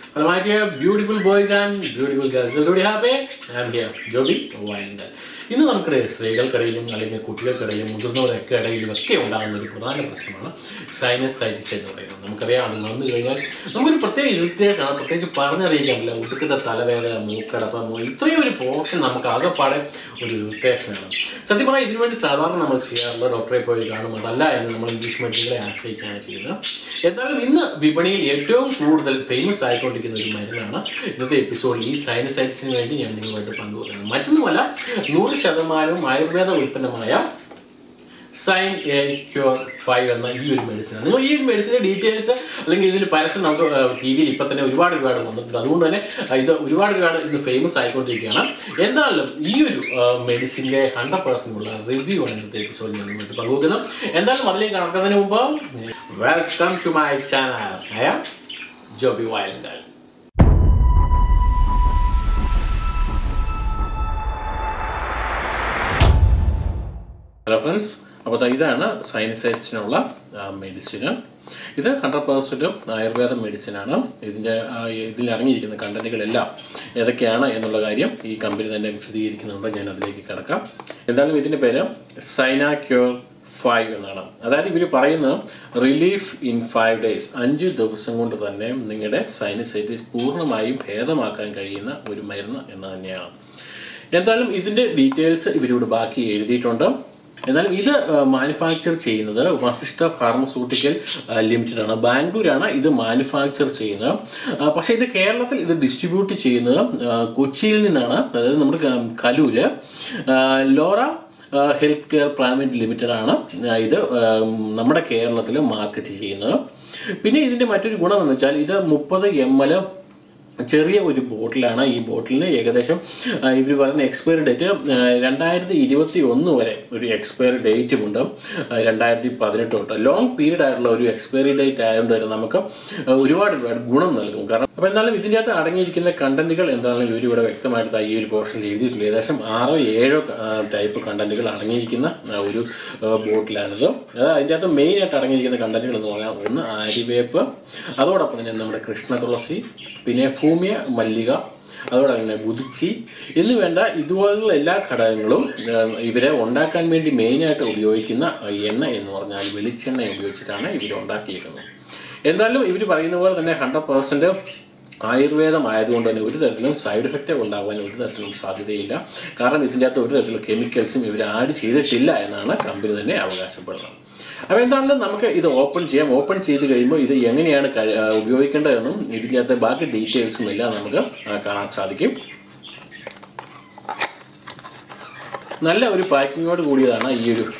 Hello, my dear beautiful boys and beautiful girls. Everybody happy? I'm here, Joby Wild. ഇന്ന് നമുക്കിടെ സ്ത്രീകൾക്കിടയിലും അല്ലെങ്കിൽ കുട്ടികൾക്കിടയിലും മുതിർന്നവരൊക്കെ ഇടയിലും ഒക്കെ ഉണ്ടാകുന്ന ഒരു പ്രധാന പ്രശ്നമാണ് സൈനസൈറ്റിസ് എന്ന് പറയുന്നത് നമുക്കറിയാം അത് വന്നു കഴിഞ്ഞാൽ നമുക്കൊരു പ്രത്യേക ഇറിറ്റേഷൻ ആണ് പ്രത്യേകിച്ച് പറഞ്ഞറിയിക്കാനില്ല ഒടുക്കത്തെ തലവേദന മൂക്കടപ്പം ഇത്രയും ഒരു പോർഷൻ നമുക്ക് ആകെപ്പാടെ ഒരു ഇറിറ്റേഷനാണ് സത്യം പറഞ്ഞാൽ ഇതിനു വേണ്ടി സാധാരണ നമ്മൾ ചെയ്യാറുള്ള ഡോക്ടറെ പോയി കാണും അതല്ല എന്ന് നമ്മൾ ഇംഗ്ലീഷ് മെഡിക്കലെ ആശ്രയിക്കുകയാണ് ചെയ്യുന്നത് എന്തായാലും ഇന്ന് വിപണിയിൽ ഏറ്റവും കൂടുതൽ ഫേമസ് ആയിക്കൊണ്ടിരിക്കുന്ന ഒരു മരുന്നാണ് ഇന്നത്തെ എപ്പിസോഡിൽ ഈ സൈനസൈറ്റിസിന് വേണ്ടി ഞാൻ നിങ്ങളുമായിട്ട് പങ്കുവയ്ക്കുന്നത് മറ്റൊന്നുമല്ല നൂറ് ശതമാനവും ആയുർവേദ ഉൽപ്പന്നമായ സൈൻ എ ക്യൂർ ഫൈവ് എന്ന ഈ ഒരു മെഡിസിനാണ് നിങ്ങൾ ഈ ഒരു മെഡിസിൻ്റെ ഡീറ്റെയിൽസ് അല്ലെങ്കിൽ ഇതിൽ പരസ്യം നമുക്ക് ടി വിയിൽ ഇപ്പം തന്നെ ഒരുപാട് ഒരുപാട് വന്നിട്ടുണ്ട് അതുകൊണ്ട് തന്നെ ആ, ഇത് ഒരുപാട് ഒരുപാട് ഇത് ഫേമസ് ആയിക്കൊണ്ടിരിക്കുകയാണ് എന്തായാലും ഈ ഒരു മെഡിസിൻ്റെ ഹൺഡ്രഡ് പേഴ്സൻ്റ് ഉള്ള റിവ്യൂ ആണ് ഇന്നത്തെ എപ്പിസോഡിൽ ഞാൻ നിങ്ങൾക്ക് പങ്കുവെക്കുന്നത് എന്തായാലും അതിലേക്ക് കടക്കുന്നതിന് മുമ്പ് welcome to my channel I am Joby Vayalankal hello friends അപ്പോൾ ദാ ഇതാണ് സൈനസൈറ്റ്സിനുള്ള മെഡിസിന് ഇത് ഹൺഡ്രഡ് പേഴ്സൻറ്റും ആയുർവേദ മെഡിസിനാണ് ഇതിൻ്റെ ആ, ഇതിൽ ഇറങ്ങിയിരിക്കുന്ന കണ്ടന്റുകളെല്ലാം ഏതൊക്കെയാണ് എന്നുള്ള കാര്യം ഈ കമ്പനി തന്നെ വിശദീകരിക്കുന്നുണ്ട് ഞാൻ അതിലേക്ക് കിടക്കാം എന്തായാലും ഇതിൻ്റെ പേര് സൈന ക്യൂർ ഫൈവ് എന്നാണ് അതായത് ഇവർ പറയുന്നത് റിലീഫ് ഇൻ ഫൈവ് ഡേയ്സ് അഞ്ച് ദിവസം കൊണ്ട് തന്നെ നിങ്ങളുടെ സൈനസൈറ്റിസ് പൂർണ്ണമായും ഭേദമാക്കാൻ കഴിയുന്ന ഒരു മരുന്ന് എന്ന് തന്നെയാണ് എന്തായാലും ഇതിൻ്റെ ഡീറ്റെയിൽസ് ഇവരിവിടെ ബാക്കി എഴുതിയിട്ടുണ്ട് എന്നാലും ഇത് മാനുഫാക്ചർ ചെയ്യുന്നത് വസിഷ്ഠ ഫാർമസ്യൂട്ടിക്കൽ ലിമിറ്റഡ് ആണ് ബാംഗ്ലൂരാണ് ഇത് മാനുഫാക്ചർ ചെയ്യുന്നത് ആ, പക്ഷേ ഇത് കേരളത്തിൽ ഇത് ഡിസ്ട്രിബ്യൂട്ട് ചെയ്യുന്നത് ആ, കൊച്ചിയിൽ നിന്നാണ് അതായത് നമ്മുടെ ക- കലൂര് ആ, Lora health care private limited ആണ് ആ, ഇത് ആ, നമ്മുടെ കേരളത്തിൽ മാർക്കറ്റ് ചെയ്യുന്നത് പിന്നെ ഇതിൻ്റെ മറ്റൊരു ഗുണം എന്ന് വെച്ചാൽ ഇത് മുപ്പത് എം എൽ ചെറിയ ഒരു ബോട്ടിലാണ് ഈ ബോട്ടിലിന് ഏകദേശം ഇവർ പറയുന്ന എക്സ്പയറി ഡേറ്റ് രണ്ടായിരത്തി ഇരുപത്തി ഒന്ന് വരെ ഒരു എക്സ്പയറി ഡേറ്റും ഉണ്ട് ആ, രണ്ടായിരത്തി പതിനെട്ട് തൊട്ട് ലോങ് പീരീഡ് ആയിട്ടുള്ള ഒരു എക്സ്പയറി ഡേറ്റ് ആയതുകൊണ്ട് തന്നെ നമുക്ക് ആ, ഒരുപാട് ഒരുപാട് ഗുണം നൽകും കാരണം അപ്പോൾ എന്നാലും ഇതിൻ്റെ അകത്ത് അടങ്ങിയിരിക്കുന്ന കണ്ടന്റുകൾ എന്താണെങ്കിലും ഇവർ ഇവിടെ വ്യക്തമായിട്ട് ദാ ഈ ഒരു പോർഷനിൽ എഴുതിയിട്ടില്ല ഏകദേശം ആറോ ഏഴോ ടൈപ്പ് കണ്ടന്റുകൾ അടങ്ങിയിരിക്കുന്ന ആ, ഒരു ആ, ബോട്ടിലാണിത് അതായത് അതിൻ്റെ അകത്ത് മെയിനായിട്ട് അടങ്ങിയിരിക്കുന്ന കണ്ടന്റുകൾ എന്ന് പറഞ്ഞാൽ ഒന്ന് ആര്യവേപ്പ് അതോടൊപ്പം തന്നെ നമ്മുടെ കൃഷ്ണ തുളസി പിന്നെ ഭൂമിയ മല്ലിക അതോടെ തന്നെ ബുദിച്ചി എന്ന് വേണ്ട ഇതുപോലുള്ള എല്ലാ ഘടകങ്ങളും ആ, ഇവരെ ഉണ്ടാക്കാൻ വേണ്ടി മെയിനായിട്ട് ഉപയോഗിക്കുന്ന ആ, എണ്ണ എന്ന് പറഞ്ഞാൽ വെളിച്ചെണ്ണ ഉപയോഗിച്ചിട്ടാണ് ഇവർ ഉണ്ടാക്കിയിരിക്കുന്നത് എന്തായാലും ഇവർ പറയുന്ന പോലെ തന്നെ ഹൺഡ്രഡ് പേഴ്സൻറ്റ് ആയുർവേദം ആയതുകൊണ്ട് തന്നെ ഒരു തരത്തിലും സൈഡ് എഫക്റ്റ് ഉണ്ടാകാൻ ഒരു തരത്തിലും സാധ്യതയില്ല കാരണം ഇതിൻ്റെ അകത്ത് ഒരു തരത്തിലുള്ള കെമിക്കൽസും ഇവർ ആഡ് ചെയ്തിട്ടില്ല എന്നാണ് കമ്പനി തന്നെ അവകാശപ്പെടുന്നത് അപ്പോൾ എന്താണെങ്കിലും നമുക്ക് ഇത് ഓപ്പൺ ചെയ്യാം ഓപ്പൺ ചെയ്ത് കഴിയുമ്പോൾ ഇത് എങ്ങനെയാണ് കഴി- ആ, ഉപയോഗിക്കേണ്ടതെന്നും ഇതിൻ്റെ അകത്തെ ബാക്കി ഡീറ്റെയിൽസും എല്ലാം നമുക്ക് ആ, കാണാൻ സാധിക്കും നല്ല ഒരു പാക്കിങ്ങോട് കൂടിയതാണ് ഈ ഒരു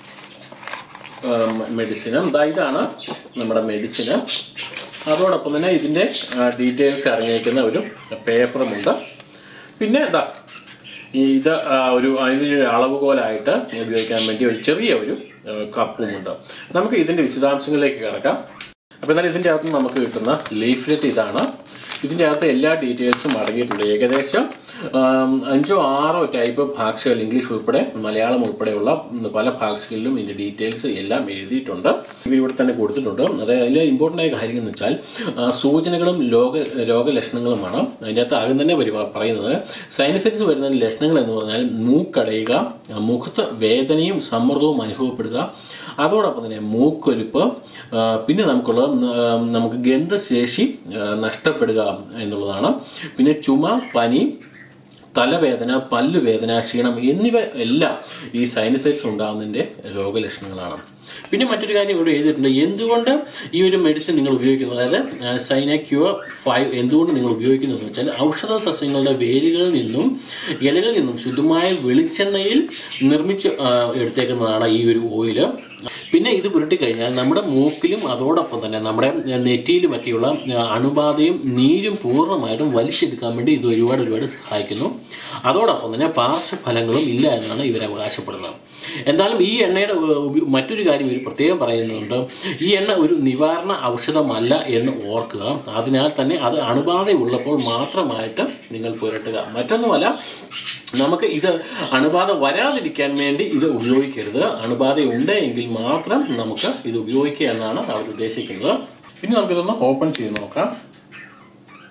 മെഡിസിനും ദാ ഇതാണ് നമ്മുടെ മെഡിസിന് അതോടൊപ്പം തന്നെ ഇതിൻ്റെ ഡീറ്റെയിൽസ് അടങ്ങിയിരിക്കുന്ന ഒരു പേപ്പറുമുണ്ട് പിന്നെ ഇതാ ഈ ഇത് ആ, ഒരു അതിൻ്റെ ഒരു അളവുകോലായിട്ട് ഉപയോഗിക്കാൻ വേണ്ടി ഒരു ചെറിയ ഒരു ആ, കപ്പുമുണ്ട് നമുക്ക് ഇതിൻ്റെ വിശദാംശങ്ങളിലേക്ക് കിടക്കാം അപ്പോൾ എന്നാൽ ഇതിൻ്റെ അകത്ത് നമുക്ക് കിട്ടുന്ന ലീഫ്ലെറ്റ് ഇതാണ് ഇതിൻ്റെ അകത്ത് എല്ലാ ഡീറ്റെയിൽസും അടങ്ങിയിട്ടുണ്ട് ഏകദേശം ആം, അഞ്ചോ ആറോ ടൈപ്പ് ഭാഷകൾ ഇംഗ്ലീഷ് ഉൾപ്പെടെ മലയാളം ഉൾപ്പെടെയുള്ള ഉം, പല ഭാഷകളിലും ഇതിൻ്റെ ഡീറ്റെയിൽസ് എല്ലാം എഴുതിയിട്ടുണ്ട് ഇവർ ഇവിടെ തന്നെ കൊടുത്തിട്ടുണ്ട് അതായത് അതിൽ ഇമ്പോർട്ടൻ്റ് ആയ കാര്യം എന്ന് വെച്ചാൽ ആ, സൂചനകളും രോഗ രോഗലക്ഷണങ്ങളുമാണ് അതിൻ്റെ അകത്ത് ആദ്യം തന്നെ വരി പറയുന്നത് സൈനസൈറ്റിസ് വരുന്ന ലക്ഷണങ്ങൾ എന്ന് പറഞ്ഞാൽ മൂക്കടയുക മുഖത്ത് വേദനയും സമ്മർദ്ദവും അനുഭവപ്പെടുക അതോടൊപ്പം തന്നെ മൂക്കൊലിപ്പ് ആ, പിന്നെ നമുക്കുള്ള ആ, നമുക്ക് ഗന്ധശേഷി ആ, നഷ്ടപ്പെടുക എന്നുള്ളതാണ് പിന്നെ ചുമ പനി തലവേദന പല്ലുവേദന ക്ഷീണം എന്നിവ എല്ലാം ഈ സൈനസൈറ്റ്സ് ഉണ്ടാകുന്നതിൻ്റെ രോഗലക്ഷണങ്ങളാണ് പിന്നെ മറ്റൊരു കാര്യം ഇവിടെ എഴുതിയിട്ടുണ്ട് എന്തുകൊണ്ട് ഈ ഒരു മെഡിസിൻ നിങ്ങൾ ഉപയോഗിക്കുന്നു അതായത് സൈന ക്യൂർ ഫൈവ് എന്തുകൊണ്ട് നിങ്ങൾ ഉപയോഗിക്കുന്നു എന്ന് വെച്ചാൽ ഔഷധ സസ്യങ്ങളുടെ വേരുകളിൽ നിന്നും ഇലകളിൽ നിന്നും ശുദ്ധമായ വെളിച്ചെണ്ണയിൽ നിർമ്മിച്ച് ആ, എടുത്തേക്കുന്നതാണ് ഈ ഒരു ഓയില് പിന്നെ ഇത് പുരട്ടി കഴിഞ്ഞാൽ നമ്മുടെ മൂക്കിലും അതോടൊപ്പം തന്നെ നമ്മുടെ നെറ്റിയിലുമൊക്കെയുള്ള ആ, അണുബാധയും നീരും പൂർണ്ണമായിട്ടും വലിച്ചെടുക്കാൻ വേണ്ടി ഇത് ഒരുപാട് ഒരുപാട് സഹായിക്കുന്നു അതോടൊപ്പം തന്നെ പാർശ്വഫലങ്ങളും ഇല്ല എന്നാണ് ഇവർ അവകാശപ്പെടുന്നത് എന്തായാലും ഈ എണ്ണയുടെ ഏർ, ഉപ- മറ്റൊരു കാര്യം ഇവർ പ്രത്യേകം പറയുന്നുണ്ട് ഈ എണ്ണ ഒരു നിവാരണ ഔഷധമല്ല എന്ന് ഓർക്കുക അതിനാൽ തന്നെ അത് അണുബാധ ഉള്ളപ്പോൾ മാത്രമായിട്ട് നിങ്ങൾ പുരട്ടുക മറ്റൊന്നുമല്ല നമുക്ക് ഇത് അണുബാധ വരാതിരിക്കാൻ വേണ്ടി ഇത് ഉപയോഗിക്കരുത് അണുബാധ ഉണ്ട് എങ്കിൽ മാത്രം നമുക്ക് ഇത് ഉപയോഗിക്കുക എന്നാണ് അവർ ഉദ്ദേശിക്കുന്നത് ഇനി നമുക്കിതൊന്ന് ഓപ്പൺ ചെയ്ത് നോക്കാം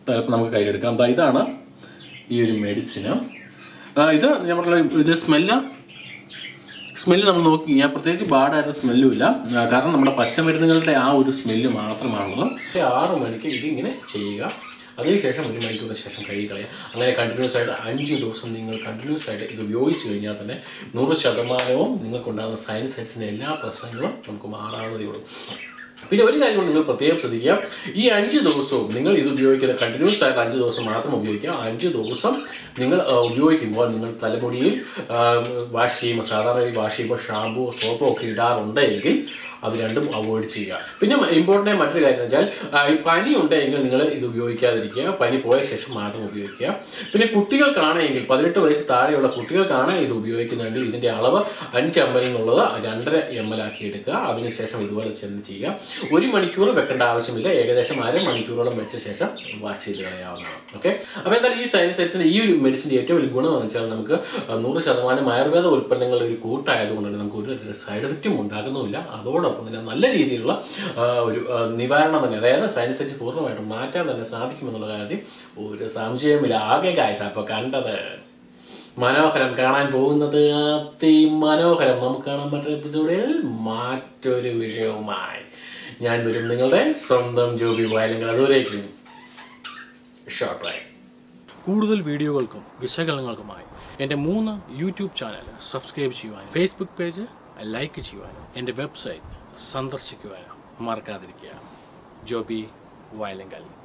ചിലപ്പോൾ നമുക്ക് കയ്യിലെടുക്കാം ദാ ഇതാണ് ഈ ഒരു മെഡിസിന് ഇത് ഞാൻ പറഞ്ഞ ഇത് സ്മെല്ല് സ്മെല്ല് നമ്മൾ നോക്കി കഴിഞ്ഞാൽ പ്രത്യേകിച്ച് ബാഡായിട്ട് സ്മെല്ലും ഇല്ല ആ, കാരണം നമ്മുടെ പച്ചമരുന്നുകളുടെ ആ ഒരു സ്മെല്ല് മാത്രമാണുള്ളത് പക്ഷേ ആറ് മണിക്ക് ഇതിങ്ങനെ ചെയ്യുക അതിനുശേഷം ഒരു മണിക്കൂറിന് ശേഷം കഴുകി കളയുക അങ്ങനെ കണ്ടിന്യൂസ് ആയിട്ട് അഞ്ച് ദിവസം നിങ്ങൾ കണ്ടിന്യൂസ് ആയിട്ട് ഇത് ഉപയോഗിച്ച് കഴിഞ്ഞാൽ തന്നെ നൂറ് ശതമാനവും നിങ്ങൾക്കുണ്ടാകുന്ന സൈനസൈറ്റ്സിൻ്റെ എല്ലാ പ്രശ്നങ്ങളും നമുക്ക് മാറാവുന്നതേ ഉള്ളൂ പിന്നെ ഒരു കാര്യം കൂടി നിങ്ങൾ പ്രത്യേകം ശ്രദ്ധിക്കുക ഈ അഞ്ച് ദിവസവും നിങ്ങൾ ഇത് ഉപയോഗിക്കുന്ന കണ്ടിന്യൂസ് ആയിട്ട് അഞ്ച് ദിവസം മാത്രം ഉപയോഗിക്കുക അഞ്ച് ദിവസം നിങ്ങൾ ആ, ഉപയോഗിക്കുമ്പോൾ നിങ്ങൾ തലമുടിയിൽ വാഷ് ചെയ്യുമ്പോൾ സാധാരണ വാഷ് ചെയ്യുമ്പോൾ ഷാമ്പു സോപ്പോ ഒക്കെ ഇടാറുണ്ടെങ്കിൽ അത് രണ്ടും അവോയ്ഡ് ചെയ്യുക പിന്നെ ഇമ്പോർട്ടൻ്റ് മറ്റൊരു കാര്യം എന്ന് വെച്ചാൽ ആ, ഈ പനി ഉണ്ടെങ്കിൽ നിങ്ങൾ ഇത് ഉപയോഗിക്കാതിരിക്കുക പനി പോയ ശേഷം മാത്രം ഉപയോഗിക്കുക പിന്നെ കുട്ടികൾക്കാണെങ്കിൽ പതിനെട്ട് വയസ്സ് താഴെയുള്ള കുട്ടികൾക്കാണ് ഇത് ഉപയോഗിക്കുന്നതെങ്കിൽ ഇതിൻ്റെ അളവ് അഞ്ച് എം എൽ എന്നുള്ളത് രണ്ടര എം എൽ ആക്കി എടുക്കുക അതിനുശേഷം ഇതുപോലെ ചെന്ന് ചെയ്യുക ഒരു മണിക്കൂർ വെക്കേണ്ട ആവശ്യമില്ല ഏകദേശം അര മണിക്കൂറോളം വെച്ച ശേഷം വാഷ് ചെയ്ത് കളയാവുന്നതാണ് ഓക്കെ അപ്പോൾ എന്തായാലും ഈ സൈനസൈറ്റ്സിൻ്റെ ഈ ഒരു മെഡിസിൻ്റെ ഏറ്റവും വലിയ ഗുണം എന്ന് വെച്ചാൽ നമുക്ക് നൂറ് ശതമാനം ആയുർവേദ ഉൽപ്പന്നങ്ങളുടെ ഒരു കൂട്ടായതുകൊണ്ട് തന്നെ നമുക്ക് ഒരു തരത്തിലുള്ള സൈഡ് എഫക്റ്റും ഉണ്ടാകുന്നുമില്ല അതോടൊപ്പം തന്നെ നല്ല രീതിയിലുള്ള ആ, ഒരു ആ, നിവാരണം തന്നെ അതായത് സൈനസൈറ്റിസ് പൂർണ്ണമായിട്ടും മാറ്റാൻ തന്നെ സാധിക്കുമെന്നുള്ള കാര്യത്തിൽ ഒരു സംശയമില്ല ആകെ കാഴ്ച അപ്പോൾ കണ്ടത് മനോഹരം കാണാൻ പോകുന്നത് അതിമനോഹരം നമുക്ക് കാണാൻ പറ്റുന്ന എപ്പിസോഡിൽ മറ്റൊരു വിഷയവുമായി ഞാൻ വരും നിങ്ങളുടെ സ്വന്തം ജോബി വയലങ്ങൾ അതുവരേക്കും ഷോർട്ട് റൈ കൂടുതൽ വീഡിയോകൾക്കും വിശകലനങ്ങൾക്കുമായി എൻ്റെ മൂന്ന് യൂട്യൂബ് ചാനൽ സബ്സ്ക്രൈബ് ചെയ്യുവാനും ഫേസ്ബുക്ക് പേജ് ലൈക്ക് ചെയ്യുവാനും എൻ്റെ വെബ്സൈറ്റ് സന്ദർശിക്കുവാനും മറക്കാതിരിക്കുക ജോബി വയലങ്കൽ